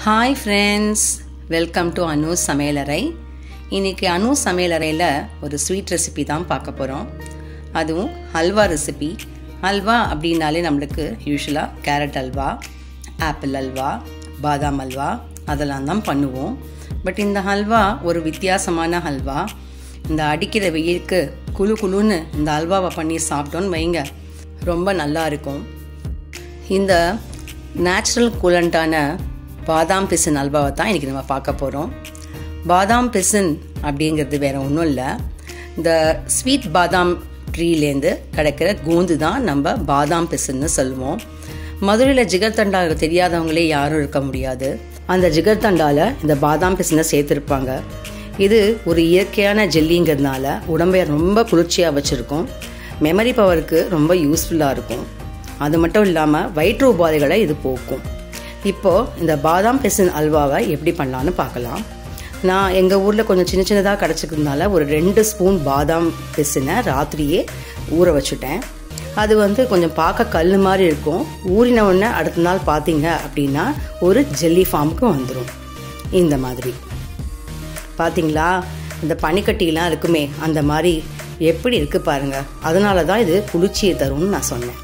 hi friends welcome to Anu சமையலறை இன்னைக்கு அனு சமையலறையில் ஒரு ஸ்வீட் ரெசிபி தான் பார்க்க போகிறோம் அதுவும் ஹல்வா ரெசிபி ஹல்வா அப்படின்னாலே நம்மளுக்கு யூஸ்வலாக கேரட் அல்வா ஆப்பிள் அல்வா பாதாம் அல்வா அதெல்லாம் தான் பண்ணுவோம் பட் இந்த ஹல்வா ஒரு வித்தியாசமான ஹல்வா இந்த அடிக்கிற வெயிலுக்கு குழு குழுன்னு இந்த அல்வாவை பண்ணி சாப்பிட்டோன்னு வைங்க ரொம்ப நல்லா இருக்கும் இந்த நேச்சுரல் கூலண்டான பாதாம் பிசின் அல்வாவை தான் இன்றைக்கி நம்ம பார்க்க போகிறோம் பாதாம் பிசின் அப்படிங்கிறது வேறு ஒன்றும் இல்லை இந்த ஸ்வீட் பாதாம் ட்ரீலேருந்து கிடைக்கிற கோந்து தான் நம்ம பாதாம் பிசின்னு சொல்லுவோம் மதுரையில் ஜிகர்தண்டா தெரியாதவங்களே யாரும் இருக்க முடியாது அந்த ஜிகர்தண்டாவில் இந்த பாதாம் பிசினை சேர்த்துருப்பாங்க இது ஒரு இயற்கையான ஜெல்லிங்கிறதுனால உடம்பை ரொம்ப குளிர்ச்சியாக வச்சுருக்கும் மெமரி பவருக்கு ரொம்ப யூஸ்ஃபுல்லாக இருக்கும் அது மட்டும் இல்லாமல் வயிற்று உபாதைகளை இது போக்கும் இப்போது இந்த பாதாம் பெசன் அல்வாவை எப்படி பண்ணலான்னு பார்க்கலாம் நான் எங்கள் ஊரில் கொஞ்சம் சின்ன சின்னதாக கிடச்சிக்கிறதுனால ஒரு ரெண்டு ஸ்பூன் பாதாம் பெசனை ராத்திரியே ஊற வச்சுட்டேன் அது வந்து கொஞ்சம் பார்க்க கல் மாதிரி இருக்கும் ஊறின உடனே அடுத்த நாள் பார்த்தீங்க அப்படின்னா ஒரு ஜெல்லி ஃபார்முக்கு வந்துடும் இந்த மாதிரி பார்த்தீங்களா இந்த பனிக்கட்டிலாம் இருக்குமே அந்த மாதிரி எப்படி இருக்குது பாருங்கள் அதனால தான் இது குளிர்ச்சியை தரும்னு நான் சொன்னேன்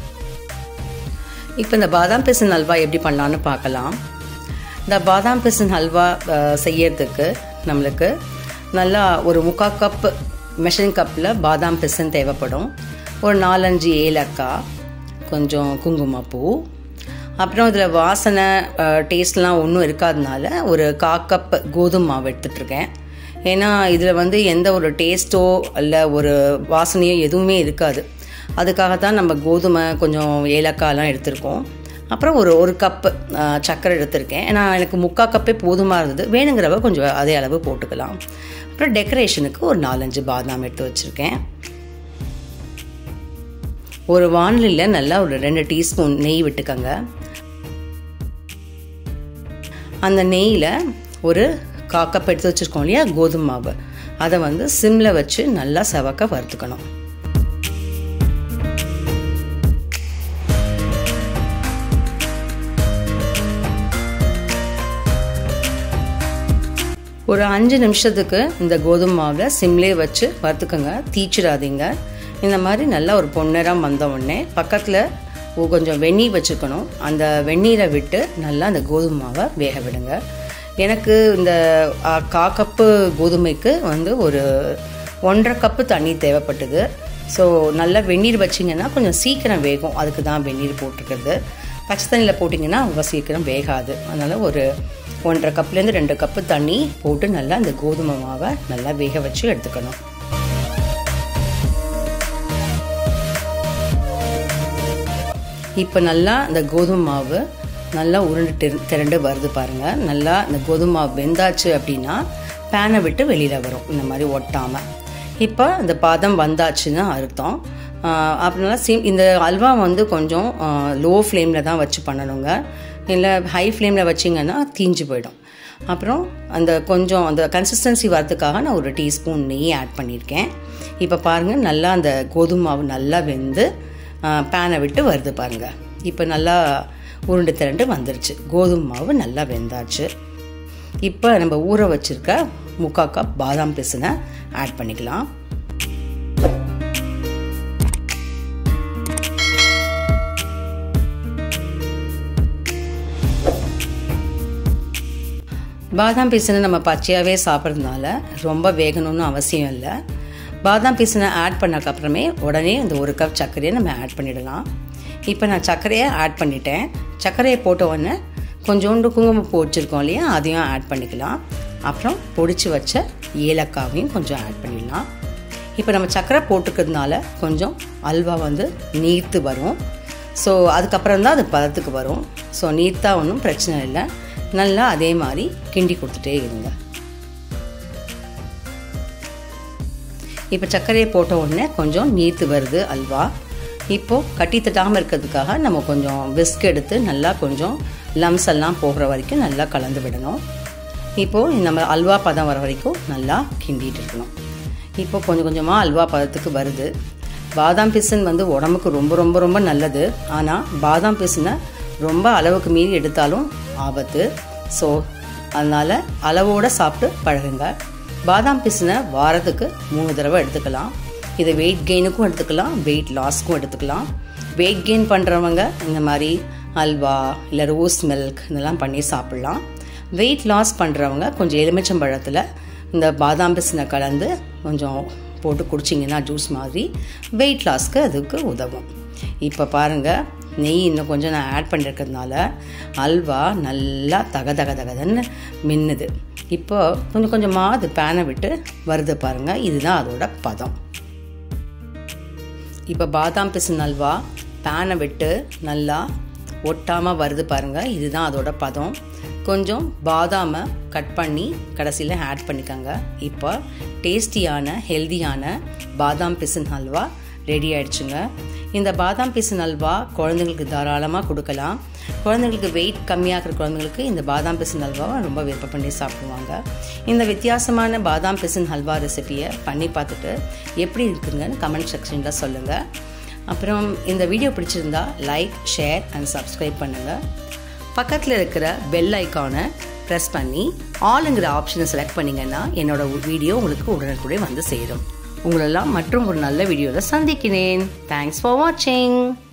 இப்போ இந்த பாதாம் பிசன் ஹல்வா எப்படி பண்ணலான்னு பார்க்கலாம் இந்த பாதாம் பிசன் ஹல்வா செய்யறதுக்கு நம்மளுக்கு நல்லா ஒரு முக்கால் கப் மெஷரிங் கப்பில் பாதாம் பிசன் தேவைப்படும் ஒரு நாலஞ்சு ஏலக்காய் கொஞ்சம் குங்குமப்பூ அப்புறம் இதில் வாசனை டேஸ்ட்லாம் ஒன்றும் இருக்காதனால ஒரு கா கப் கோதுமை மாவு எடுத்துட்ருக்கேன் ஏன்னா இதில் வந்து எந்த ஒரு டேஸ்ட்டோ இல்லை ஒரு வாசனையோ எதுவுமே இருக்காது அதுக்காக தான் நம்ம கோதுமை கொஞ்சம் ஏலக்காயெலாம் எடுத்திருக்கோம் அப்புறம் ஒரு ஒரு கப்பு சர்க்கரை எடுத்திருக்கேன் ஏன்னா எனக்கு முக்கால் கப்பே போதுமாக இருந்தது வேணுங்கிறவ கொஞ்சம் அதே அளவு போட்டுக்கலாம் அப்புறம் டெக்கரேஷனுக்கு ஒரு நாலஞ்சு பாதாம் எடுத்து வச்சுருக்கேன் ஒரு வானிலையில் நல்லா ஒரு ரெண்டு டீஸ்பூன் நெய் விட்டுக்கோங்க அந்த நெய்யில் ஒரு காக்கப் எடுத்து வச்சுருக்கோம் இல்லையா கோதுமை மாவு அதை வந்து சிம்மில் வச்சு நல்லா செவக்க வறுத்துக்கணும் ஒரு அஞ்சு நிமிஷத்துக்கு இந்த கோதுமை மாவை சிம்லே வச்சு வறுத்துக்கோங்க தீச்சிடாதீங்க இந்த மாதிரி நல்லா ஒரு பொன்னிறம் வந்த உடனே பக்கத்தில் கொஞ்சம் வெந்நீர் வச்சுக்கணும் அந்த வெந்நீரை விட்டு நல்லா அந்த கோதுமை மாவை வேக விடுங்க எனக்கு இந்த கா கப்பு கோதுமைக்கு வந்து ஒரு ஒன்றரை கப்பு தண்ணி தேவைப்பட்டது ஸோ நல்லா வெந்நீர் வச்சிங்கன்னா கொஞ்சம் சீக்கிரம் வேகும் அதுக்கு தான் வெந்நீர் போட்டிருக்கிறது பச்சை தண்ணியில் போட்டிங்கன்னா அவ்வளோ சீக்கிரம் வேகாது அதனால் ஒரு ஒன்றரை கப்லேருந்து ரெண்டு கப்பு தண்ணி போட்டு நல்லா அந்த கோதுமை மாவை நல்லா வேக வச்சு எடுத்துக்கணும் இப்போ நல்லா இந்த கோதுமை மாவு நல்லா உருண்டு திரண்டு வருது பாருங்கள் நல்லா இந்த கோதுமை மாவு வெந்தாச்சு அப்படின்னா பேனை விட்டு வெளியில் வரும் இந்த மாதிரி ஒட்டாமல் இப்போ இந்த பாதம் வந்தாச்சுன்னு அர்த்தம் அப்படினால சிம் இந்த அல்வா வந்து கொஞ்சம் லோ ஃப்ளேமில் தான் வச்சு பண்ணணுங்க இல்லை ஹை ஃப்ளேமில் வச்சிங்கன்னா தீஞ்சு போயிடும் அப்புறம் அந்த கொஞ்சம் அந்த கன்சிஸ்டன்சி வரதுக்காக நான் ஒரு டீஸ்பூன் நெய் ஆட் பண்ணியிருக்கேன் இப்போ பாருங்கள் நல்லா அந்த கோதுமை மாவு நல்லா வெந்து பேனை விட்டு வருது பாருங்கள் இப்போ நல்லா உருண்டு திரண்டு வந்துருச்சு கோதுமை மாவு நல்லா வெந்தாச்சு இப்போ நம்ம ஊற வச்சுருக்க முக்கா கப் பாதாம் பிசுனை ஆட் பண்ணிக்கலாம் பாதாம் பீசனை நம்ம பச்சையாகவே சாப்பிட்றதுனால ரொம்ப வேகணும்னு அவசியம் இல்லை பாதாம் பீசனை ஆட் பண்ணக்கப்புறமே உடனே இந்த ஒரு கப் சர்க்கரையை நம்ம ஆட் பண்ணிடலாம் இப்போ நான் சர்க்கரையை ஆட் பண்ணிட்டேன் சர்க்கரையை போட்ட உடனே கொஞ்சோண்டு குங்குமப்பூ வச்சுருக்கோம் இல்லையா அதையும் ஆட் பண்ணிக்கலாம் அப்புறம் பொடிச்சு வச்ச ஏலக்காவையும் கொஞ்சம் ஆட் பண்ணிடலாம் இப்போ நம்ம சர்க்கரை போட்டுக்கிறதுனால கொஞ்சம் அல்வா வந்து நீர்த்து வரும் ஸோ அதுக்கப்புறம் தான் அது பதத்துக்கு வரும் ஸோ நீர்த்தாக ஒன்றும் பிரச்சனை இல்லை நல்லா அதே மாதிரி கிண்டி கொடுத்துட்டே இருங்க இப்போ சர்க்கரையை போட்ட உடனே கொஞ்சம் நீர்த்து வருது அல்வா இப்போது கட்டி தட்டாமல் இருக்கிறதுக்காக நம்ம கொஞ்சம் விஸ்க் எடுத்து நல்லா கொஞ்சம் லம்ஸ் எல்லாம் போகிற வரைக்கும் நல்லா கலந்து விடணும் இப்போது நம்ம அல்வா பதம் வர வரைக்கும் நல்லா கிண்டிகிட்டு இருக்கணும் இப்போ கொஞ்சம் கொஞ்சமாக அல்வா பதத்துக்கு வருது பாதாம் பிசன் வந்து உடம்புக்கு ரொம்ப ரொம்ப ரொம்ப நல்லது ஆனால் பாதாம் பிசுனை ரொம்ப அளவுக்கு மீறி எடுத்தாலும் ஆபத்து ஸோ அதனால் அளவோடு சாப்பிட்டு பழகுங்க பாதாம் பிசினை வாரத்துக்கு மூணு தடவை எடுத்துக்கலாம் இதை வெயிட் கெயினுக்கும் எடுத்துக்கலாம் வெயிட் லாஸ்க்கும் எடுத்துக்கலாம் வெயிட் கெயின் பண்ணுறவங்க இந்த மாதிரி அல்வா இல்லை ரோஸ் மில்க் இதெல்லாம் பண்ணி சாப்பிட்லாம் வெயிட் லாஸ் பண்ணுறவங்க கொஞ்சம் எலுமிச்சம்பழத்தில் இந்த பாதாம் பிசினை கலந்து கொஞ்சம் போட்டு குடிச்சிங்கன்னா ஜூஸ் மாதிரி வெயிட் லாஸ்க்கு அதுக்கு உதவும் இப்போ பாருங்கள் நெய் இன்னும் கொஞ்சம் நான் ஆட் பண்ணியிருக்கிறதுனால அல்வா நல்லா தக தக தகதன்னு மின்னுது இப்போ கொஞ்சம் கொஞ்சமாக அது பேனை விட்டு வருது பாருங்கள் இதுதான் அதோட பதம் இப்போ பாதாம் பிசின் அல்வா பேனை விட்டு நல்லா ஒட்டாமல் வருது பாருங்கள் இதுதான் அதோட பதம் கொஞ்சம் பாதாமை கட் பண்ணி கடைசியில் ஆட் பண்ணிக்கோங்க இப்போ டேஸ்டியான ஹெல்தியான பாதாம் பிசின் ஹல்வா ரெடி ஆயிடுச்சுங்க இந்த பாதாம் பிசின் அல்வா குழந்தைங்களுக்கு தாராளமாக கொடுக்கலாம் குழந்தைங்களுக்கு வெயிட் கம்மியாக இருக்கிற குழந்தைங்களுக்கு இந்த பாதாம் பிசின் அல்வாவை ரொம்ப விருப்பம் பண்ணி சாப்பிடுவாங்க இந்த வித்தியாசமான பாதாம் பிசின் ஹல்வா ரெசிபியை பண்ணி பார்த்துட்டு எப்படி இருக்குங்கன்னு கமெண்ட் செக்ஷனில் சொல்லுங்கள் அப்புறம் இந்த வீடியோ பிடிச்சிருந்தா லைக் ஷேர் அண்ட் சப்ஸ்கிரைப் பண்ணுங்கள் பக்கத்தில் இருக்கிற பெல் ஐக்கானை ப்ரெஸ் பண்ணி ஆளுங்கிற ஆப்ஷனை செலக்ட் பண்ணிங்கன்னா என்னோட வீடியோ உங்களுக்கு உடனுக்குடைய வந்து சேரும் உங்களெல்லாம் மற்றும் ஒரு நல்ல வீடியோவில் சந்திக்கிறேன் தேங்க்ஸ் ஃபார் வாட்சிங்